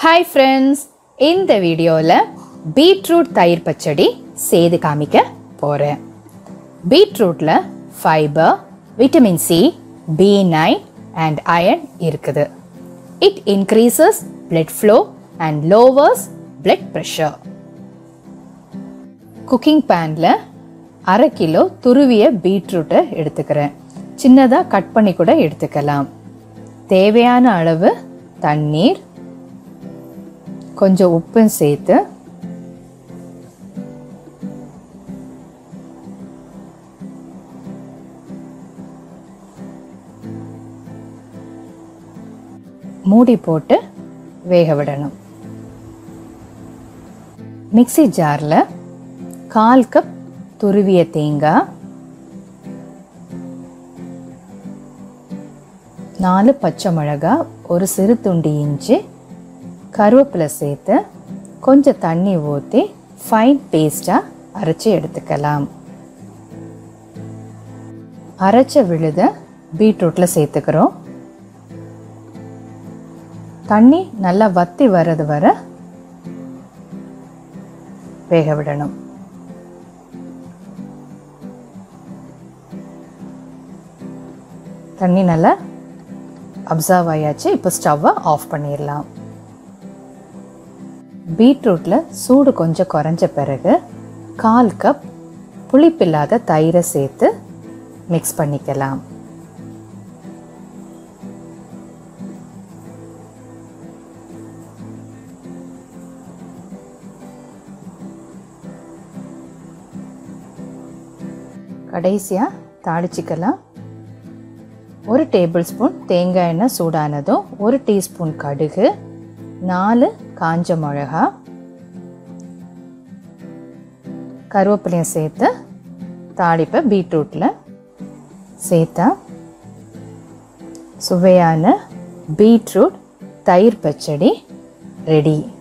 hi friends இந்த வீடியோவில் beetroot தயிர் பச்சடி செய்து காமிக்க போகிறேன் பீட்ரூட்டில் fibre vitamin C B nine and iron இருக்குது it increases blood flow and lowers blood pressure cooking பேனில் அரை கிலோ துருவிய பீட்ரூட்டை எடுத்துக்கிறேன் சின்னதாக கட் பண்ணி கூட எடுத்துக்கலாம் தேவையான அளவு தண்ணீர் கொஞ்சம் உப்பும் சேர்த்து மூடி போட்டு வேக விடணும் மிக்ஸி ஜாரில் கால் கப் துருவிய தேங்காய் நாலு பச்சை மிளகா ஒரு சிறு துண்டு இஞ்சி கருவேப்பிலை சேர்த்து கொஞ்சம் தண்ணி ஊற்றி ஃபைன் பேஸ்ட்டாக அரைச்சி எடுத்துக்கலாம் அரைச்ச விழுத பீட்ரூட்டில் சேர்த்துக்கிறோம் தண்ணி நல்லா வத்தி வர்றது வர வேக விடணும் தண்ணி நல்லா அப்சர்வ் ஆயாச்சு இப்போ ஸ்டவ்வை ஆஃப் பண்ணிடலாம் பீட்ரூட்டில் சூடு கொஞ்சம் குறைஞ்ச பிறகு கால் கப் புளிப்பில்லாத தயிரை சேர்த்து மிக்ஸ் பண்ணிக்கலாம் கடைசியாக தாளிச்சிக்கலாம் ஒரு டேபிள் ஸ்பூன் தேங்காய் எண்ணெய் சூடானதும் ஒரு டீஸ்பூன் கடுகு நாலு காஞ்ச மிளகா கருவேப்பிலையும் சேர்த்து தாளிப்பை பீட்ரூட்டில் சேர்த்தா சுவையான பீட்ரூட் தயிர் பச்சடி ரெடி